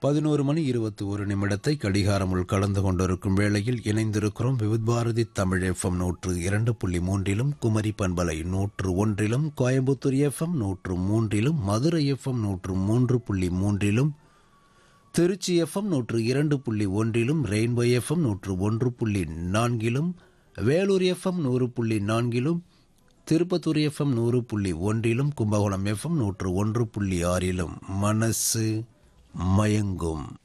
பதினோரு மணி இருபத்தி ஒரு நிமிடத்தை கடிகாரமுள் கலந்து கொண்டிருக்கும் வேளையில் இணைந்திருக்கிறோம் விவித் பாரதி தமிழ் எஃப்எம் நூற்று இரண்டு புள்ளி மூன்றிலும் குமரி பண்பலை நூற்று ஒன்றிலும் கோயம்புத்தூர் எஃப்எம் நூற்று மூன்றிலும் மதுரை எஃப்எம் நூற்று மூன்று புள்ளி மூன்றிலும் திருச்சி எஃப்எம் நூற்று இரண்டு புள்ளி ஒன்றிலும் ரெயின்போ எஃப்எம் நூற்று ஒன்று புள்ளி நான்கிலும் வேலூர் எஃப்எம் நூறு புள்ளி நான்கிலும் திருப்பத்தூர் எஃப்எம் நூறு புள்ளி ஒன்றிலும் கும்பகோணம் எஃப்எம் நூற்று ஒன்று புள்ளி ஆறிலும் மனசு மயங்கும்